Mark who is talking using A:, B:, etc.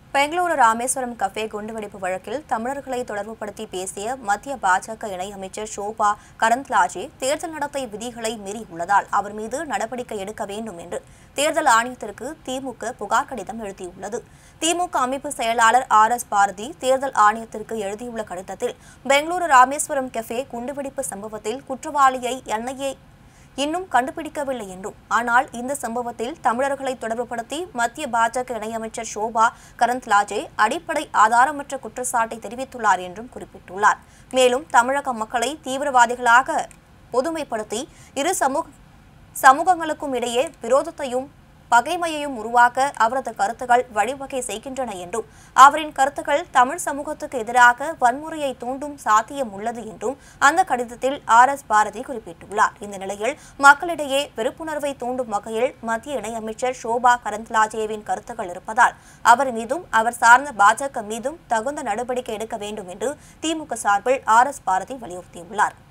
A: Bengaluru Rameswaram cafe குண்டுவெடிப்பு வழக்கில் தமிழர்களை தொடர்புபடுத்தி பேசிய மத்திய பாஜக இணையமைச்சர் ஷோபா கரந்த்லாஜே தேர்தல் நடத்தை விதிகளை மீறியுள்ளதால் அவர் மீது நடவடிக்கை எடுக்க வேண்டும் என்று தேர்தல் ஆணையத்திற்கு திமுக புகார் கடிதம் எழுதியுள்ளது திமுக அமைப்பு செயலாளர் ஆர் எஸ் பாரதி தேர்தல் ஆணையத்திற்கு எழுதியுள்ள கடிதத்தில் பெங்களூரு ராமேஸ்வரம் கஃபே குண்டுவெடிப்பு சம்பவத்தில் குற்றவாளியை என்ஐஏ இன்னும் கண்டுபிடிக்கவில்லை என்றும் ஆனால் இந்த சம்பவத்தில் தமிழர்களை தொடர்புபடுத்தி மத்திய பாஜக இணையமைச்சர் ஷோபா கரந்த்லாஜே அடிப்படை ஆதாரமற்ற குற்றச்சாட்டை தெரிவித்துள்ளார் என்றும் குறிப்பிட்டுள்ளார் மேலும் தமிழக மக்களை தீவிரவாதிகளாக பொதுமைப்படுத்தி இரு சமூக சமூகங்களுக்கும் இடையே விரோதத்தையும் பகைமையையும் உருவாக்க அவரது கருத்துக்கள் வழிவகை செய்கின்றன என்றும் அவரின் கருத்துக்கள் தமிழ் சமூகத்துக்கு எதிராக வன்முறையை தூண்டும் சாத்தியம் உள்ளது என்றும் அந்த கடிதத்தில் ஆர் எஸ் பாரதி குறிப்பிட்டுள்ளார் இந்த நிலையில் மக்களிடையே வெறுப்புணர்வை தூண்டும் வகையில் மத்திய இணையமைச்சர் ஷோபா கரந்த்லாஜேவின் கருத்துக்கள் இருப்பதால் அவர் மீதும் அவர் சார்ந்த பாஜக மீதும் தகுந்த நடவடிக்கை எடுக்க வேண்டும் என்று திமுக சார்பில் ஆர் எஸ் பாரதி வலியுறுத்தியுள்ளார்